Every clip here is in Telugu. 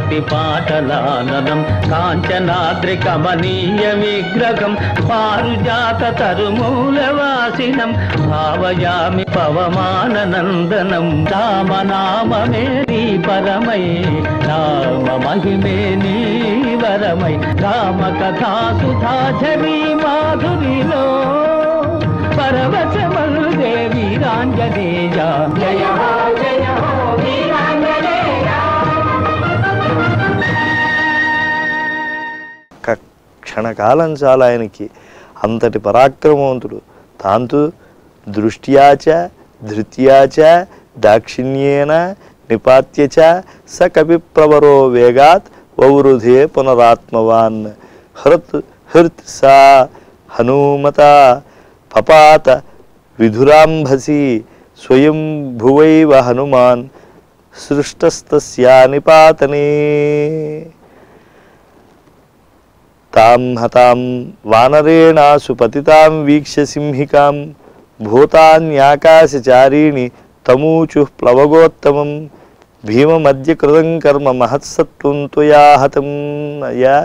కోటి పాటలాననం కాంచనాద్రి కమనీయ విగ్రహం పారుజాత తరుమూలవాసినం భావయామి పవమాననందనం రామనామమే నీ పరమై రామ మహిమే నీ వరమై రామ కథా సుధాచరీ మాధురిలో పరవశమను దేవి రాంజనేయ జయ హో జయ హో వీరాంజనేయ ఒక్క క్షణకాలం చాలు ఆయనకి అంతటి పరాక్రమవంతుడు తాంతు దృష్ట్యాచ ధృత్యాచ దాక్షిణ్యేన నిపాత్య చ స కపిప్రవరో వేగాత్ వౌరుధే పునరాత్మవాన్ హృత్ హృత్ సా హనుమత పపాత విధురాంభసి స్వయం భువైవ హనుమాన్ సృష్టస్తస్యా నిపాతనే తాం హతాం వానరేణాసు పతితాం వీక్ష్య సింహికాం భూతాన్యాకాశచారీణి తమూచు ప్లవగోత్తమం భీమమధ్య కృతం కర్మ మహత్సత్వం త్వయా హతం అయ్యా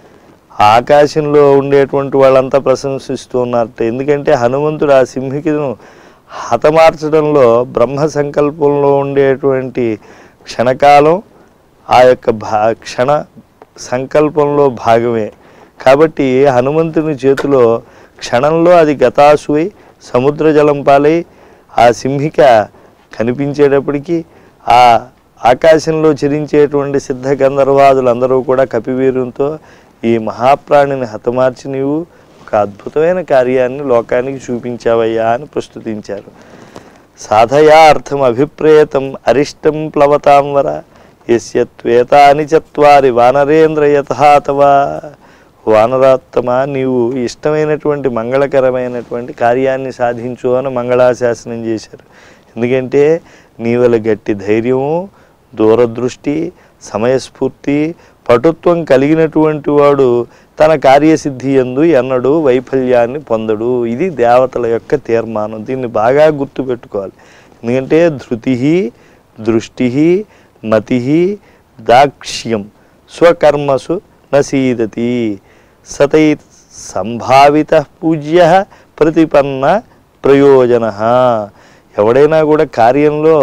ఆకాశంలో ఉండేటువంటి వాళ్ళంతా ప్రశంసిస్తూ ఉన్నారట ఎందుకంటే హనుమంతుడు ఆ సింహికను హతమార్చడంలో బ్రహ్మ సంకల్పంలో ఉండేటువంటి క్షణకాలం ఆ యొక్క భా క్షణ సంకల్పంలో భాగమే కాబట్టి హనుమంతుని చేతిలో క్షణంలో అది గతాసువై సముద్ర జలం పాలై ఆ సింహిక కనిపించేటప్పటికీ ఆ ఆకాశంలో చెరించేటువంటి సిద్ధ గంధర్వాదులందరూ కూడా కపివీరునితో ఈ మహాప్రాణిని హతమార్చి నీవు ఒక అద్భుతమైన కార్యాన్ని లోకానికి చూపించావయ్యా అని ప్రస్తుతించారు సాధయా అర్థం అభిప్రేతం అరిష్టం ప్లవతాం వర యస్య త్వేతాని చత్వారి వానరేంద్ర యథాతవా వానరాత్తమా నీవు ఇష్టమైనటువంటి మంగళకరమైనటువంటి కార్యాన్ని సాధించు అని మంగళాశాసనం చేశారు ఎందుకంటే నీవల గట్టి ధైర్యము దూరదృష్టి సమయస్ఫూర్తి పటుత్వం కలిగినటువంటి వాడు తన కార్యసిద్ధి ఎందు ఎన్నడూ వైఫల్యాన్ని పొందడు ఇది దేవతల యొక్క తీర్మానం దీన్ని బాగా గుర్తుపెట్టుకోవాలి ఎందుకంటే ధృతి దృష్టి మతి దాక్ష్యం స్వకర్మసు నసీదతి సతై సంభావిత పూజ్య ప్రతిపన్న ప్రయోజన ఎవడైనా కూడా కార్యంలో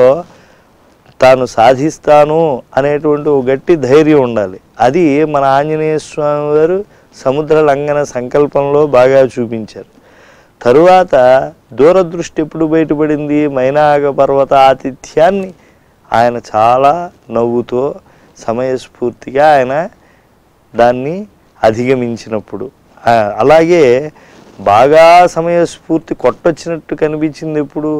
తాను సాధిస్తాను అనేటువంటి ఒక గట్టి ధైర్యం ఉండాలి అది మన ఆంజనేయ స్వామి వారు సముద్ర లంఘన సంకల్పంలో బాగా చూపించారు తరువాత దూరదృష్టి ఎప్పుడు బయటపడింది మైనాగ పర్వత ఆతిథ్యాన్ని ఆయన చాలా నవ్వుతో సమయస్ఫూర్తిగా ఆయన దాన్ని అధిగమించినప్పుడు ఆ, అలాగే బాగా సమయస్ఫూర్తి కొట్టొచ్చినట్టు కనిపించింది ఎప్పుడు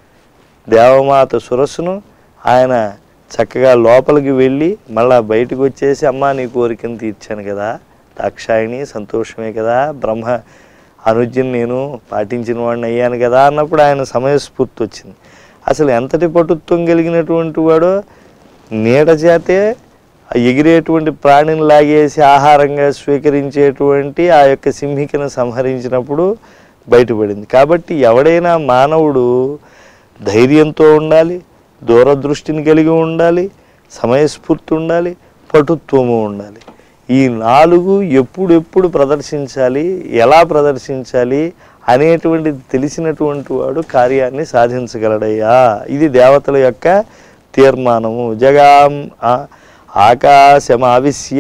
దేవమాత సురస్సును ఆయన చక్కగా లోపలికి వెళ్ళి మళ్ళా బయటకు వచ్చేసి అమ్మా నీ కోరికను తీర్చాను కదా దాక్షాయిని సంతోషమే కదా బ్రహ్మ అనుజ్ఞని నేను పాటించిన వాడిని అయ్యాను కదా అన్నప్పుడు ఆయన సమయస్ఫూర్తి వచ్చింది అసలు ఎంతటి పటుత్వం కలిగినటువంటి వాడో నీడ చేతే ఆ ఎగిరేటువంటి ప్రాణిని లాగేసి ఆహారంగా స్వీకరించేటువంటి ఆ యొక్క సింహికను సంహరించినప్పుడు బయటపడింది కాబట్టి ఎవడైనా మానవుడు ధైర్యంతో ఉండాలి దూరదృష్టిని కలిగి ఉండాలి సమయస్ఫూర్తి ఉండాలి పటుత్వము ఉండాలి ఈ నాలుగు ఎప్పుడెప్పుడు ప్రదర్శించాలి ఎలా ప్రదర్శించాలి అనేటువంటిది తెలిసినటువంటి వాడు కార్యాన్ని సాధించగలడయ్యా ఇది దేవతల యొక్క తీర్మానము జగాం ఆ- ఆకాశమావిశ్య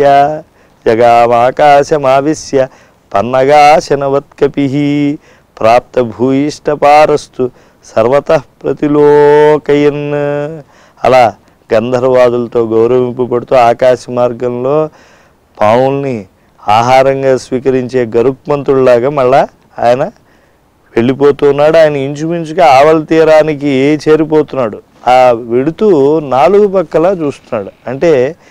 జగామాకాశమావిశ్య పన్నగా శనవత్కపి ప్రాప్త భూయిష్టపారస్తు సర్వత ప్రతిలోకయన్ అలా గంధర్వాదులతో గౌరవింపబడుతూ ఆకాశ మార్గంలో పావుల్ని ఆహారంగా స్వీకరించే గరుక్మంతుడిలాగా మళ్ళా ఆయన వెళ్ళిపోతున్నాడు ఆయన ఇంచుమించుగా ఆవల తీరానికి చేరిపోతున్నాడు ఆ వెడుతూ నాలుగు పక్కల చూస్తున్నాడు అంటే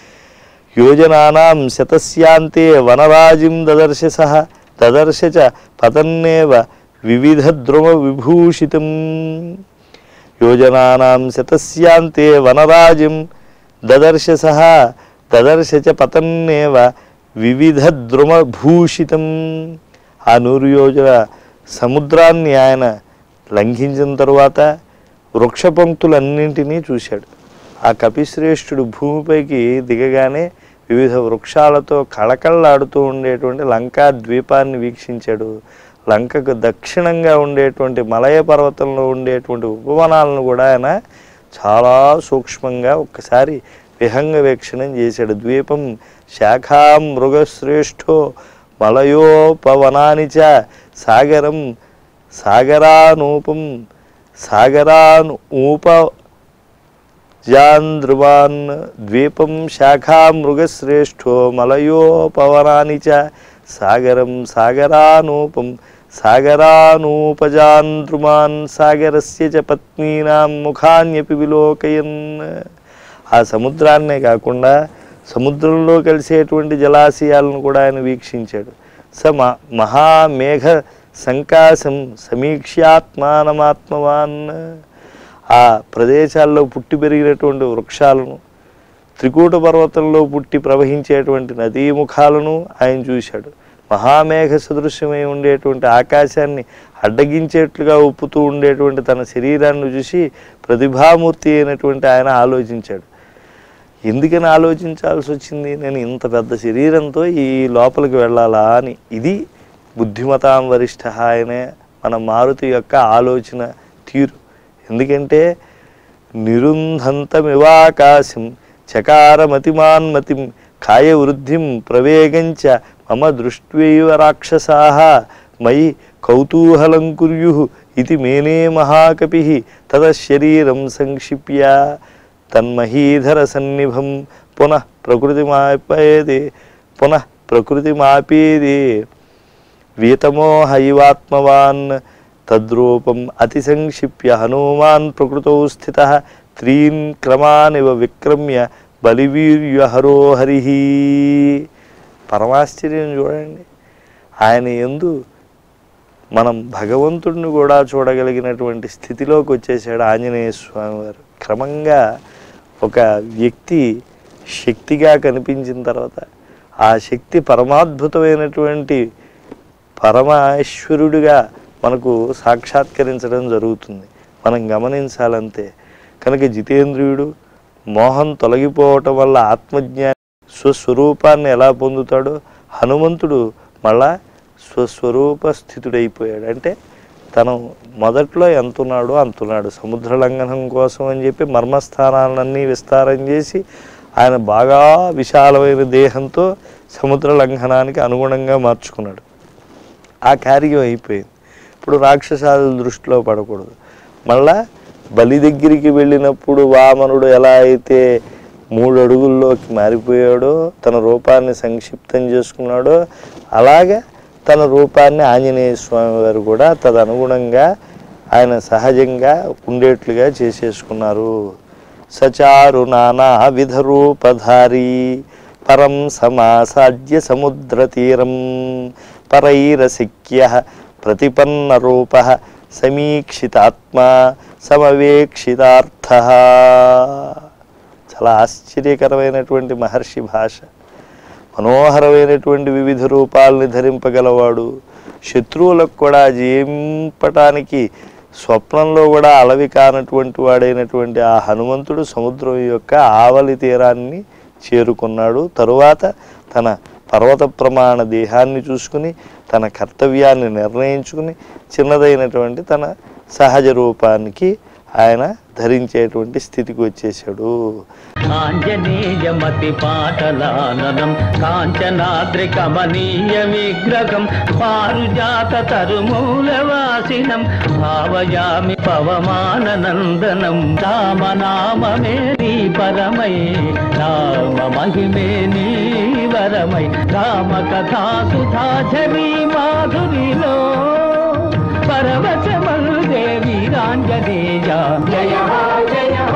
యోజనానాం శతస్యాంతే వనరాజిం దదర్శ సహ దదర్శ చ పతన్నేవ వివిధ ద్రుమ విభూషితం యోజనానాం శతస్యాంతే వనరాజిం దదర్శ సహ దదర్శ చ పతన్నేవ వివిధ ద్రుమభూషితం ఆ నూరు యోజన సముద్రాన్ని ఆయన లంఘించిన తరువాత వృక్ష పంక్తులన్నింటినీ చూశాడు ఆ కపిశ్రేష్ఠుడు భూమిపైకి దిగగానే వివిధ వృక్షాలతో కళకళలాడుతూ ఉండేటువంటి లంకా ద్వీపాన్ని వీక్షించాడు లంకకు దక్షిణంగా ఉండేటువంటి మలయ పర్వతంలో ఉండేటువంటి ఉపవనాలను కూడా ఆయన చాలా సూక్ష్మంగా ఒక్కసారి విహంగ వీక్షణం చేశాడు ద్వీపం శాఖా మృగశ్రేష్ఠో మలయోపవనాని చ సాగరం సాగరానూపం సాగరాన్ ఊప జాంధ్రువాన్ ద్వీపం శాఖా మృగశ్రేష్ఠో మలయోపవనాని చ సాగరం సాగరానూపం సాగరానూపజాంధ్రుమాన్ సాగరస్య చ పత్నీనాం ముఖాన్యపి విలోకయన్ ఆ సముద్రాన్నే కాకుండా సముద్రంలో కలిసేటువంటి జలాశయాలను కూడా ఆయన వీక్షించాడు స మ మహామేఘ సంకాశం సమీక్ష్యాత్మానమాత్మవాన్ ఆ ప్రదేశాల్లో పుట్టి పెరిగినటువంటి వృక్షాలను త్రికూట పర్వతంలో పుట్టి ప్రవహించేటువంటి నదీముఖాలను ఆయన చూశాడు మహామేఘ సదృశ్యమై ఉండేటువంటి ఆకాశాన్ని అడ్డగించేట్లుగా ఉప్పుతూ ఉండేటువంటి తన శరీరాన్ని చూసి ప్రతిభామూర్తి అయినటువంటి ఆయన ఆలోచించాడు ఎందుకని ఆలోచించాల్సి వచ్చింది నేను ఇంత పెద్ద శరీరంతో ఈ లోపలికి వెళ్ళాలా అని ఇది బుద్ధిమతాం వరిష్ఠ అనే మన మారుతి యొక్క ఆలోచన తీరు ఎందుకంటే నిరుంధంతమివాకాశం చకారమతిమాన్మతిం కాయ వృద్ధిం ప్రవేగంచ మమ దృష్ట్వైవ రాక్షసా మయి కౌతూహలం కుర్యు ఇది మేనే మహాకపి తద శరీరం సంక్షిప్య తన్మహీధర సన్నిభం పునః ప్రకృతిమాపేది పునః ప్రకృతిమాపేది వీతమోహైవాత్మవాన్ తద్రూపం అతిసంక్షిప్య హనుమాన్ ప్రకృతౌ స్థిత త్రీన్ క్రమానివ విక్రమ్య బలివీర్యహరో హరి పరమాశ్చర్యం చూడండి ఆయన ఎందు మనం భగవంతుడిని కూడా చూడగలిగినటువంటి స్థితిలోకి వచ్చేసాడు ఆంజనేయ స్వామి వారు క్రమంగా ఒక వ్యక్తి శక్తిగా కనిపించిన తర్వాత ఆ శక్తి పరమాద్భుతమైనటువంటి పరమేశ్వరుడిగా మనకు సాక్షాత్కరించడం జరుగుతుంది మనం గమనించాలంతే కనుక జితేంద్రియుడు మోహం తొలగిపోవటం వల్ల ఆత్మజ్ఞాని స్వస్వరూపాన్ని ఎలా పొందుతాడో హనుమంతుడు మళ్ళా స్వస్వరూప స్థితుడైపోయాడు అంటే తను మొదట్లో ఎంతున్నాడో అంతున్నాడు సముద్ర లంఘనం కోసం అని చెప్పి మర్మస్థానాలన్నీ విస్తారం చేసి ఆయన బాగా విశాలమైన దేహంతో సముద్ర లంఘనానికి అనుగుణంగా మార్చుకున్నాడు ఆ కార్యం అయిపోయింది ఇప్పుడు రాక్షసాల దృష్టిలో పడకూడదు మళ్ళా బలి దగ్గరికి వెళ్ళినప్పుడు వామనుడు ఎలా అయితే మూడు అడుగుల్లోకి మారిపోయాడో తన రూపాన్ని సంక్షిప్తం చేసుకున్నాడో అలాగే తన రూపాన్ని ఆంజనేయ స్వామి వారు కూడా తదనుగుణంగా ఆయన సహజంగా ఉండేట్లుగా చేసేసుకున్నారు సచారు నానా విధ రూపధారి పరం సమాసాద్య సముద్ర తీరం పరైరసిక్య ప్రతిపన్న రూప సమీక్షితాత్మ సమవేక్షితార్థ చాలా ఆశ్చర్యకరమైనటువంటి మహర్షి భాష మనోహరమైనటువంటి వివిధ రూపాలని ధరింపగలవాడు శత్రువులకు కూడా జయింపటానికి స్వప్నంలో కూడా అలవి కానటువంటి వాడైనటువంటి ఆ హనుమంతుడు సముద్రం యొక్క ఆవలి తీరాన్ని చేరుకున్నాడు తరువాత తన పర్వత ప్రమాణ దేహాన్ని చూసుకుని తన కర్తవ్యాన్ని నిర్ణయించుకుని చిన్నదైనటువంటి తన సహజ రూపానికి ఆయన ధరించేటువంటి స్థితికి వచ్చేసాడు ఆంజనేయమతి పాటలాననం కాంచనాద్రి కమనీయ విగ్రహం పారుజాత తరుమూలవాసినం భావయామి పవమాననందనం రామనామమే నీ పరమై రామ మహిమే నీ వరమై రామ కథా సుధాచరీ మాధురిలో పరవశమను దేవి రాంజనేయ జయ హో జయ హో